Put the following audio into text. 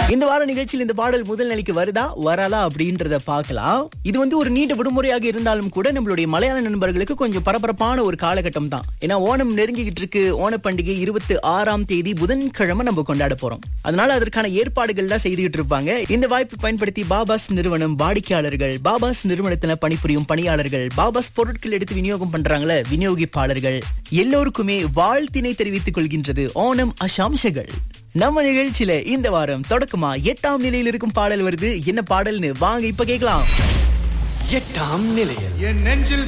இந்த வார நிகழ்ச்சியில் இந்த பாடல் முதல் நிலைக்கு வருதா வராதா அப்படின்றத பார்க்கலாம் இது வந்து ஒரு நீண்ட விடுமுறையாக இருந்தாலும் கூட நம்மளுடைய மலையாள நண்பர்களுக்கு கொஞ்சம் பரபரப்பான ஒரு காலகட்டம் தான் ஏன்னா ஓணம் நெருங்கிக்கிட்டு இருக்கு ஓண பண்டிகை இருபத்தி ஆறாம் தேதி புதன்கிழமை நம்ம கொண்டாட போறோம் அதனால அதற்கான ஏற்பாடுகள் தான் செய்துகிட்டு இருப்பாங்க இந்த வாய்ப்பு பயன்படுத்தி பாபாஸ் நிறுவனம் வாடிக்கையாளர்கள் பாபாஸ் நிறுவனத்துல பணிபுரியும் பணியாளர்கள் பாபாஸ் பொருட்கள் எடுத்து விநியோகம் பண்றாங்களே விநியோகிப்பாளர்கள் எல்லோருக்குமே வாழ்த்தினை தெரிவித்துக் கொள்கின்றது ஓணம் அஷாம்சங்கள் நம்ம நிகழ்ச்சியில இந்த வாரம் தொடக்கமா எட்டாம் நிலையில் இருக்கும் பாடல் வருது என்ன பாடல்னு வாங்க இப்ப கேட்கலாம் எட்டாம் நிலையில் என் நெஞ்சில்